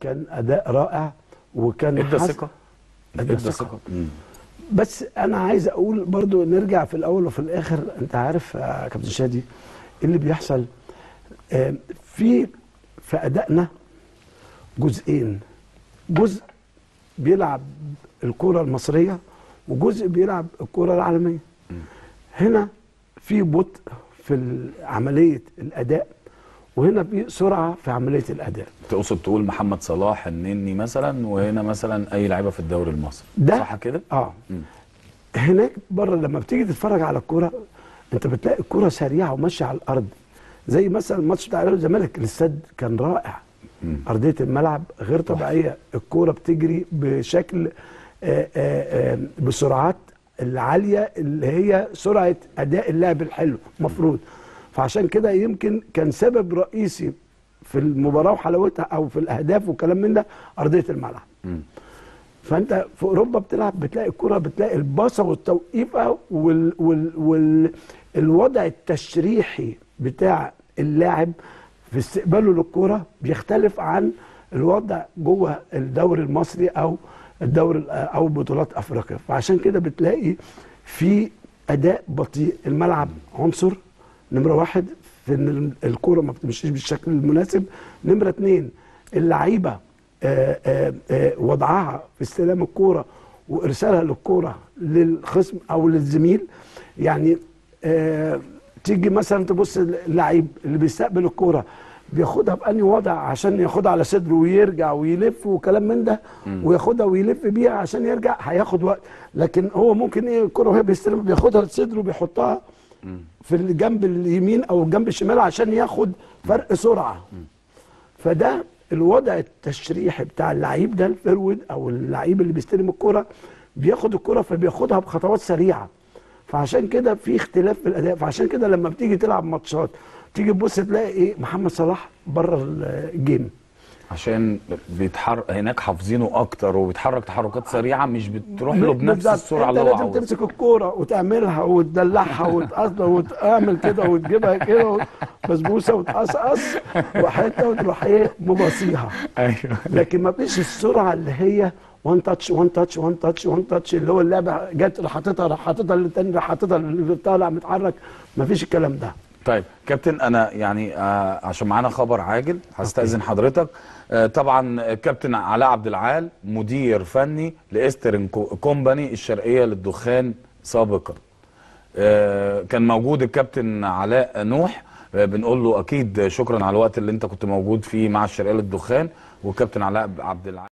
كان اداء رائع وكان ادى حس- ثقه ادى ادى ثقه ثقه مم. بس انا عايز اقول برضو نرجع في الاول وفي الاخر انت عارف يا كابتن شادي إيه اللي بيحصل آه، في في ادائنا جزئين جزء بيلعب الكره المصريه وجزء بيلعب الكره العالميه هنا في بطء في عمليه الاداء وهنا في سرعه في عمليه الاداء تقصد تقول محمد صلاح النني مثلا وهنا مثلا اي لعيبه في الدوري المصري ده صح كده اه مم. هناك بره لما بتيجي تتفرج على الكوره انت بتلاقي الكوره سريعه وماشيه على الارض زي مثلا الماتش بتاع الاهلي والزمالك الاستاد كان رائع مم. ارضيه الملعب غير طبيعيه الكوره بتجري بشكل آه، آه، آه، بسرعات العاليه اللي هي سرعه اداء اللاعب الحلو المفروض فعشان كده يمكن كان سبب رئيسي في المباراه وحلاوتها او في الاهداف والكلام من ده ارضيه الملعب مم. فانت في اوروبا بتلعب بتلاقي الكره بتلاقي الباصه والتوقيفه وال وال وال الوضع التشريحي بتاع اللاعب في استقباله للكره بيختلف عن الوضع جوه الدوري المصري او الدوري او بطولات افريقيا فعشان كده بتلاقي في اداء بطيء الملعب عنصر نمره واحد في ان الكوره ما بتمشيش بالشكل المناسب نمره اتنين اللعيبه آه، آه، آه، وضعها في استلام الكوره وارسالها للكوره للخصم او للزميل يعني آه، تيجي مثلا تبص اللعيب اللي بيستقبل الكوره بياخدها بأني وضع عشان ياخدها على صدره ويرجع ويلف وكلام من ده وياخدها ويلف بيها عشان يرجع هياخد وقت لكن هو ممكن ايه الكوره وهي بيستلم بياخدها لصدره بيحطها في الجنب اليمين او الجنب الشمال عشان ياخد فرق سرعه فده الوضع التشريحي بتاع اللعيب ده الفرود او اللعيب اللي بيستلم الكرة بياخد الكرة فبياخدها بخطوات سريعة فعشان كده في اختلاف في الاداء فعشان كده لما بتيجي تلعب ماتشات تيجي تبص تلاقي ايه محمد صلاح بره الجيم عشان بيتحرك هناك حافظينه اكتر وبيتحرك تحركات سريعه مش بتروح له بنفس بالظبط. السرعه انت اللي هو لازم عاوزها تمسك الكوره وتعملها وتدلعها وتقصر وتعمل كده وتجيبها كده بسبوسه وتقصقص وحته وتروح ايه مباصيها ايوه لكن ما فيش السرعه اللي هي وان تاتش وان تاتش وان تاتش وان تاتش اللي هو اللعبه جت راح حاططها راح حاططها للتاني راح حاططها اللي طالع متحرك ما فيش الكلام ده طيب كابتن انا يعني آه عشان معانا خبر عاجل هستاذن حضرتك آه طبعا كابتن علاء عبد العال مدير فني لاسترن كو- كومباني الشرقيه للدخان سابقا آه كان موجود الكابتن علاء نوح آه بنقول له اكيد شكرا على الوقت اللي انت كنت موجود فيه مع الشرقيه للدخان والكابتن علاء عبد العال